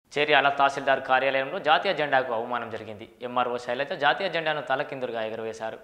చేర్యాల తహసీల్దార్ కార్యాలయంలో జాతీయ జెండాకు అవమానం జరిగింది ఎంఆర్ఓ శైలజ జాతీయ జెండాను తలకిందులుగా ఎగురవేశారు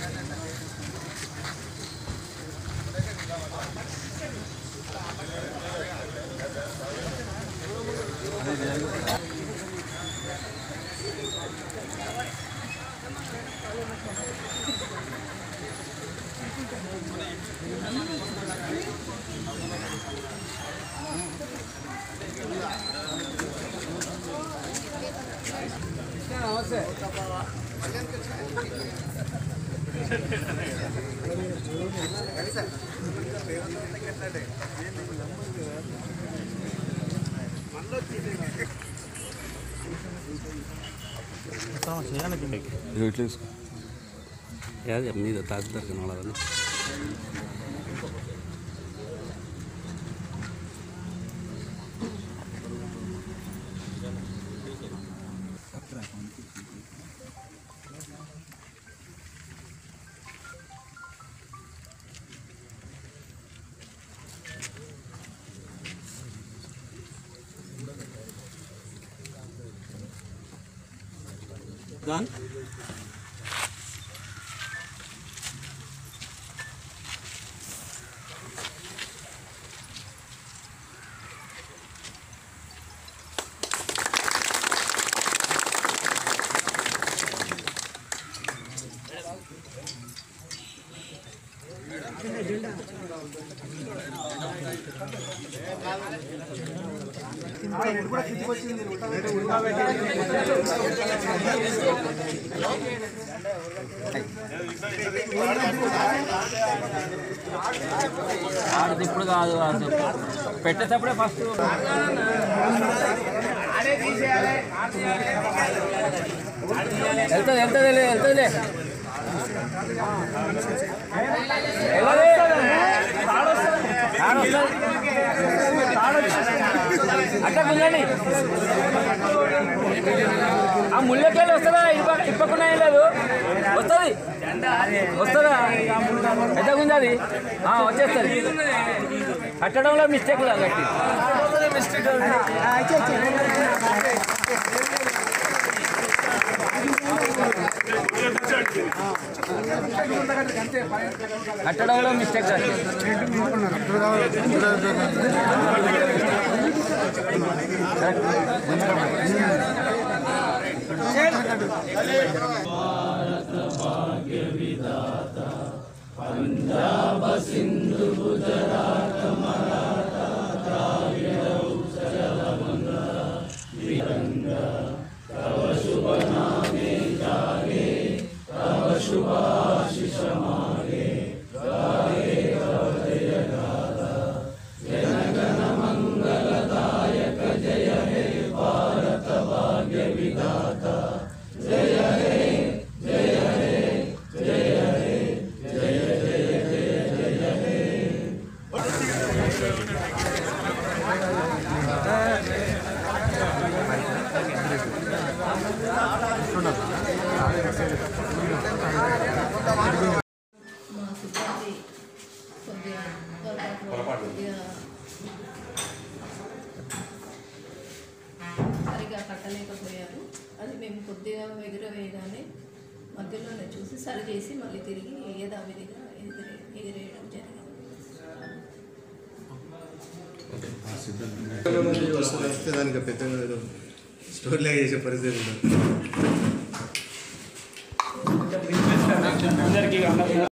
యాద మీద తహసీల్దార్ కనవాలని దాన్ ఆడది ఇప్పుడు కాదు అది పెట్టేటప్పుడే ఫస్ట్ వెళ్తుంది వెళ్తుంది వెళ్తుంది అట్లా పిల్లండి ఆ ముళ్ళకెళ్ళి వస్తుందా ఇప్ప ఇప్పకుండా ఏం లేదు వస్తుంది వస్తుందా పెద్దగా ఉంది అది ఆ, వచ్చేస్తుంది కట్టడంలో మిస్టేక్ కట్టి కట్టడంలో మిస్టేక్ కట్టి మా సిబ్బంది కొద్దిగా పొరపాటు కొద్దిగా సరిగా కట్టలేకపోయారు అది మేము కొద్దిగా ఎగురవేయగానే మధ్యలోనే చూసి సరి చేసి మళ్ళీ తిరిగి యథావిధిగా ఎగిరే ఎగిరేయడం జరిగింది వస్తే దానికి పెద్ద స్టోర్ లాగా చేసే పరిస్థితి ఉంటుంది